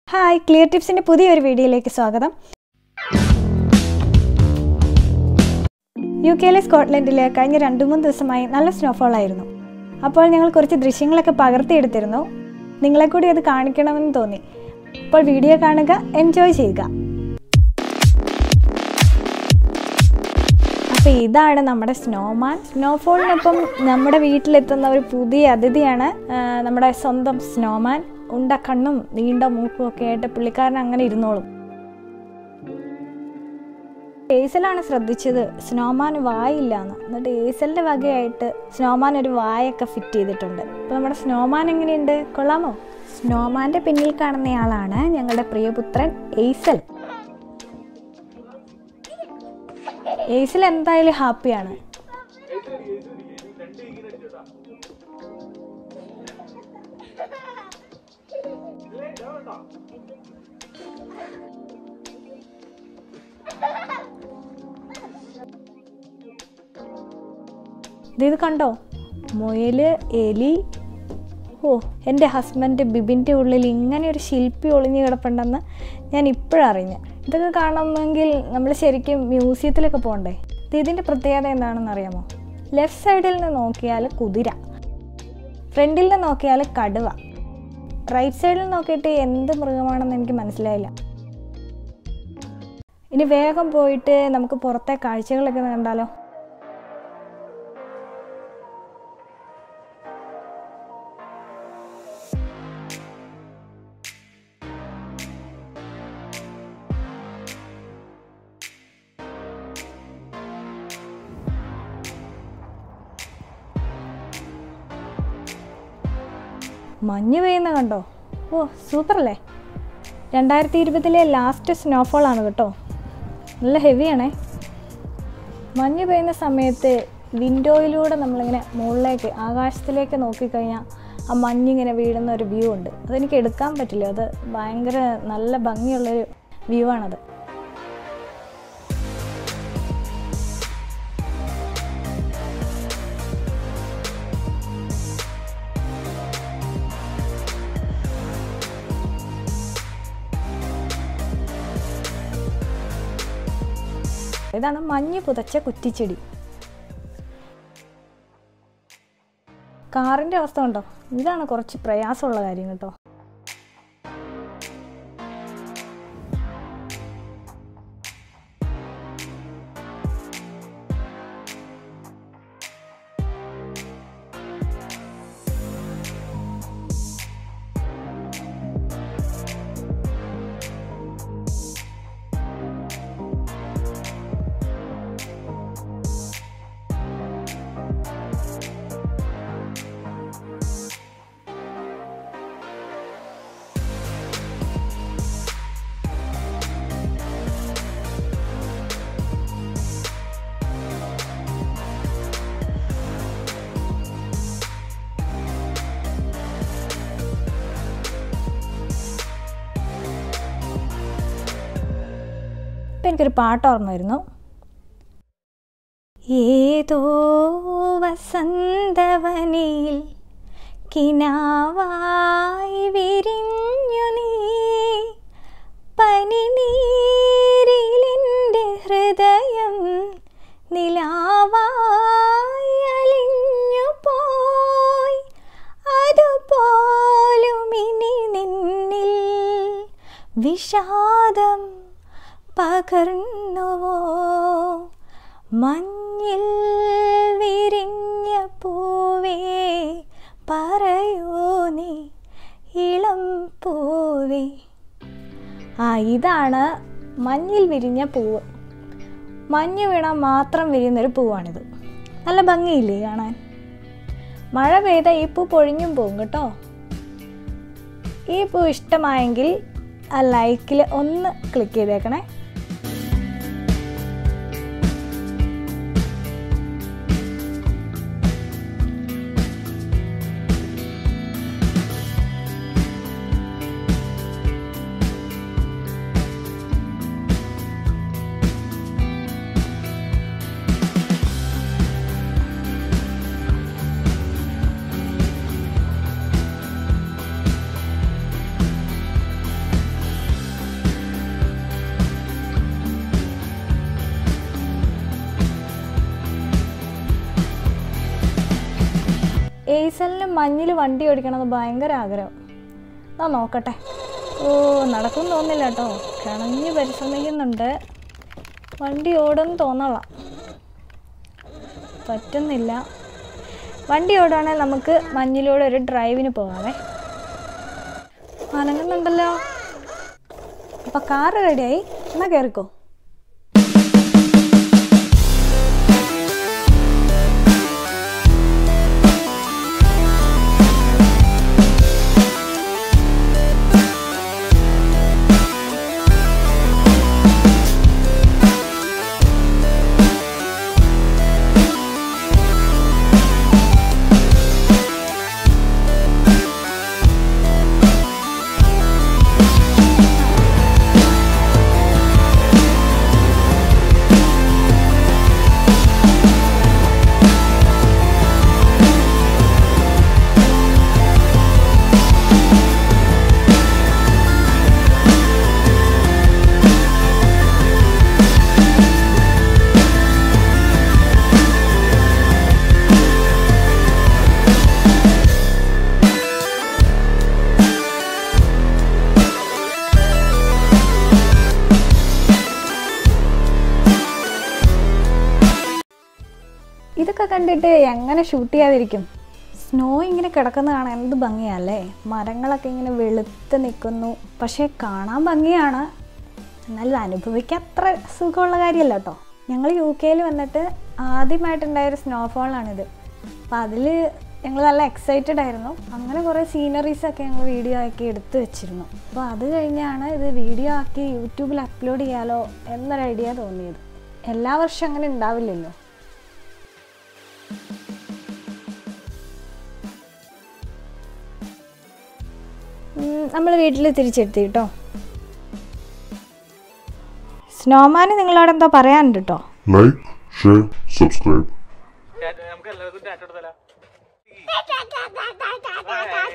Hi clear ടിപ്സിൻ്റെ പുതിയൊരു വീഡിയോയിലേക്ക് സ്വാഗതം യു കെയിലെ സ്കോട്ട്ലൻഡിൽ കഴിഞ്ഞ രണ്ട് മൂന്ന് ദിവസമായി നല്ല സ്നോഫോൾ ആയിരുന്നു അപ്പോൾ ഞങ്ങൾ കുറച്ച് ദൃശ്യങ്ങളൊക്കെ പകർത്തിയെടുത്തിരുന്നു നിങ്ങളെ കൂടി അത് കാണിക്കണമെന്ന് തോന്നി അപ്പോൾ വീഡിയോ കാണുക എൻജോയ് ചെയ്യുക അപ്പോൾ ഇതാണ് നമ്മുടെ സ്നോമാൻ സ്നോഫോളിനൊപ്പം നമ്മുടെ വീട്ടിലെത്തുന്ന ഒരു പുതിയ അതിഥിയാണ് ആ, നമ്മുടെ സ്വന്തം സ്നോമാൻ ഉണ്ട കണ്ണും നീണ്ട മൂക്കും ഒക്കെ ആയിട്ട് പുള്ളിക്കാരൻ അങ്ങനെ ഇരുന്നോളും ഏസലാണ് ശ്രദ്ധിച്ചത് സ്നോമാൻ വായില്ല എന്ന് എന്നിട്ട് ഏസലിന്റെ വകയായിട്ട് സ്നോമാൻ ഒരു വായൊക്കെ ഫിറ്റ് ചെയ്തിട്ടുണ്ട് അപ്പോൾ നമ്മുടെ സ്നോമാൻ എങ്ങനെയുണ്ട് കൊള്ളാമോ സ്നോമാന്റെ പിന്നിൽ കാണുന്നയാളാണ് ഞങ്ങളുടെ പ്രിയപുത്രൻ ഏസൽ ഏസിൽ എന്തായാലും ഹാപ്പിയാണ് ദേ ഇത് കണ്ടോ മുയല് എലി ഓ എൻ്റെ ഹസ്ബൻഡ് ബിബിൻ്റെ ഉള്ളിൽ ഇങ്ങനെ ഒരു ശില്പി ഒളിഞ്ഞു കിടപ്പുണ്ടെന്ന് ഞാൻ ഇപ്പോഴറിഞ്ഞു ഇതൊക്കെ കാണണമെങ്കിൽ നമ്മൾ ശരിക്കും മ്യൂസിയത്തിലൊക്കെ പോകണ്ടേ ഇത് ഇതിൻ്റെ പ്രത്യേകത എന്താണെന്ന് അറിയാമോ ലെഫ്റ്റ് സൈഡിൽ നിന്ന് നോക്കിയാൽ കുതിര ഫ്രണ്ടിൽ നിന്ന് നോക്കിയാൽ കടുവ റൈറ്റ് സൈഡിൽ നോക്കിയിട്ട് എന്ത് മൃഗമാണെന്ന് എനിക്ക് മനസ്സിലായില്ല ഇനി വേഗം പോയിട്ട് നമുക്ക് പുറത്തെ കാഴ്ചകളൊക്കെ ഒന്ന് കണ്ടാലോ മഞ്ഞ് പെയ്യുന്ന കണ്ടോ ഓ സൂപ്പർ അല്ലേ രണ്ടായിരത്തി ഇരുപതിലെ ലാസ്റ്റ് സ്നോഫോൾ ആണ് കേട്ടോ നല്ല ഹെവിയാണേ മഞ്ഞ് പെയ്യുന്ന സമയത്ത് വിൻഡോയിലൂടെ നമ്മളിങ്ങനെ മുകളിലേക്ക് ആകാശത്തിലേക്ക് നോക്കിക്കഴിഞ്ഞാൽ ആ മഞ്ഞിങ്ങനെ വീഴുന്ന ഒരു വ്യൂ ഉണ്ട് അതെനിക്ക് എടുക്കാൻ പറ്റില്ല അത് ഭയങ്കര നല്ല ഭംഗിയുള്ളൊരു വ്യൂ ആണത് ഇതാണ് മഞ്ഞ് പുതച്ച കുറ്റിച്ചെടി കാറിൻ്റെ അവസ്ഥ ഉണ്ടോ ഇതാണ് കുറച്ച് പ്രയാസമുള്ള കാര്യം കേട്ടോ ഇപ്പം എനിക്കൊരു പാട്ട് ഓർമ്മ വരുന്നു ഏതോ വസന്തവനിൽ കിനാവായി വിരിഞ്ഞു നീ പനിനീരിലെൻ്റെ ഹൃദയം നിലാവായി അലിഞ്ഞു പോയി അതുപോലും ഇനി നിന്നിൽ വിഷാദം പകർന്നുവോ മഞ്ഞിൽ വിരിഞ്ഞ പൂവേ പറയൂ നീ ഇളം പൂവേ ആ ഇതാണ് മഞ്ഞിൽ വിരിഞ്ഞ പൂവ് മഞ്ഞ് വീണാൽ മാത്രം വിരിയുന്നൊരു പൂവാണിത് നല്ല ഭംഗിയില്ലേ കാണാൻ മഴ പെയ്ത ഈ പൂ പൊഴിഞ്ഞും പോകും കേട്ടോ ഈ പൂ ഇഷ്ടമായെങ്കിൽ ആ ലൈക്കിൽ ഒന്ന് ക്ലിക്ക് ചെയ്തേക്കണേ ഫൈസലിന് മഞ്ഞിൽ വണ്ടി ഓടിക്കണമെന്ന് ഭയങ്കര ആഗ്രഹം ആ നോക്കട്ടെ ഓ നടക്കും തോന്നില്ല കേട്ടോ കിണഞ്ഞ് പരിശ്രമിക്കുന്നുണ്ട് വണ്ടി ഓടുമെന്ന് തോന്നല പറ്റുന്നില്ല വണ്ടി ഓടുവാണെങ്കിൽ നമുക്ക് മഞ്ഞിലൂടെ ഒരു ഡ്രൈവിന് പോകാമേ അനങ്ങുന്നുണ്ടല്ലോ അപ്പം കാറ് റെഡിയായി എന്നാൽ കയറിക്കോ ഇതൊക്കെ കണ്ടിട്ട് എങ്ങനെ ഷൂട്ട് ചെയ്യാതിരിക്കും സ്നോ ഇങ്ങനെ കിടക്കുന്ന കാണാൻ എന്ത് ഭംഗിയല്ലേ മരങ്ങളൊക്കെ ഇങ്ങനെ വെളുത്ത് നിൽക്കുന്നു പക്ഷേ കാണാൻ ഭംഗിയാണ് എന്നാൽ ഇത് അനുഭവിക്കാൻ അത്ര സുഖമുള്ള കാര്യമല്ല കേട്ടോ ഞങ്ങൾ യു കെയിൽ വന്നിട്ട് ആദ്യമായിട്ടുണ്ടായൊരു സ്നോഫോളാണിത് അപ്പം അതിൽ ഞങ്ങൾ നല്ല എക്സൈറ്റഡ് ആയിരുന്നു അങ്ങനെ കുറേ സീനറീസ് ഒക്കെ ഞങ്ങൾ വീഡിയോ ആക്കി എടുത്തു വെച്ചിരുന്നു അപ്പോൾ അത് കഴിഞ്ഞാണ് ഇത് വീഡിയോ ആക്കി യൂട്യൂബിൽ അപ്ലോഡ് ചെയ്യാലോ എന്നൊരു ഐഡിയ തോന്നിയത് എല്ലാ വർഷവും അങ്ങനെ ഉണ്ടാവില്ലല്ലോ നമ്മൾ വീട്ടിൽ തിരിച്ചെത്തി കേട്ടോ സ്നോമാന് നിങ്ങളോട് എന്തോ പറയാനുണ്ട് കേട്ടോ like, share, subscribe. നമുക്ക് എല്ലാവർക്കും ടാറ്റ എടുത്തല്ല